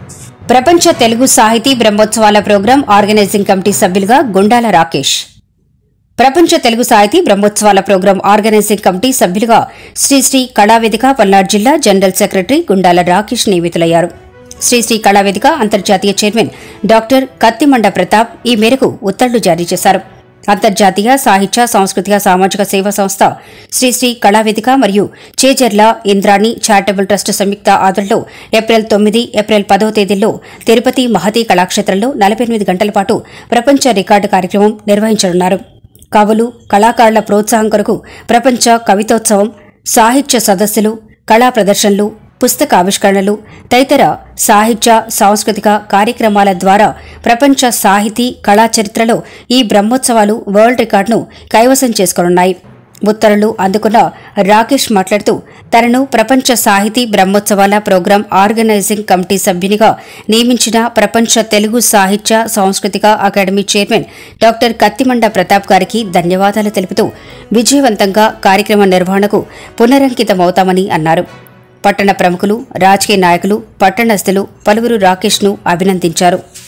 ప్రపంచ తెలుగు సాహితీ బ్రహ్మోత్సవాల ప్రోగ్రాం ఆర్గనైజింగ్ కమిటీ సభ్యులుగా గుండాల రాకేష్ ప్రపంచ తెలుగు సాహితీ బ్రహ్మోత్సవాల ప్రోగ్రాం ఆర్గనైజింగ్ కమిటీ సభ్యులుగా శ్రీ శ్రీ కళావేదిక పల్నాడు జిల్లా జనరల్ సెక్రటరీ గుండాల రాకేష్ నియమితులయ్యారు శ్రీ శ్రీ కళావేదిక అంతర్జాతీయ చైర్మన్ డాక్టర్ కత్తిమండ ప్రతాప్ ఈ మేరకు ఉత్తర్వులు జారీ చేశారు అంతర్జాతీయ సాహిత్య సాంస్కృతిక సామాజిక సేవా సంస్థ శ్రీ శ్రీ కళావేదిక మరియు చేజర్ల ఇంద్రాణి చారిటబుల్ ట్రస్ట్ సంయుక్త ఆధ్వర్యంలో ఏప్రిల్ తొమ్మిది ఏప్రిల్ పదవ తేదీల్లో తిరుపతి మహతి కళాక్షేత్రంలో నలభై ఎనిమిది గంటల పాటు ప్రపంచ రికార్డు కార్యక్రమం నిర్వహించనున్నారు కవులు కళాకారుల ప్రోత్సాహం కొరకు ప్రపంచ కవితోత్సవం సాహిత్య సదస్సులు కళా ప్రదర్శనలు పుస్తక ఆవిష్కరణలు తదితర సాహిత్య సాంస్కృతిక కార్యక్రమాల ద్వారా ప్రపంచ సాహితీ కళా చరిత్రలో ఈ బ్రహ్మోత్సవాలు వరల్డ్ రికార్డును కైవసం చేసుకోనున్నాయి ఉత్తర్వులు అందుకున్న రాకేష్ మాట్లాడుతూ తనను ప్రపంచ సాహితీ బ్రహ్మోత్సవాల ప్రోగ్రాం ఆర్గనైజింగ్ కమిటీ సభ్యునిగా నియమించిన ప్రపంచ తెలుగు సాహిత్య సాంస్కృతిక academy chairman doctor Kattimanda Pratap గారికి ధన్యవాదాలు తెలుపుతూ విజయవంతంగా కార్యక్రమ నిర్వహణకు పునరంకితమవుతామని అన్నారు పట్టణ ప్రముఖులు రాజకీయ నాయకులు పట్టణస్థులు పలువురు రాకేష్ను అభినందించారు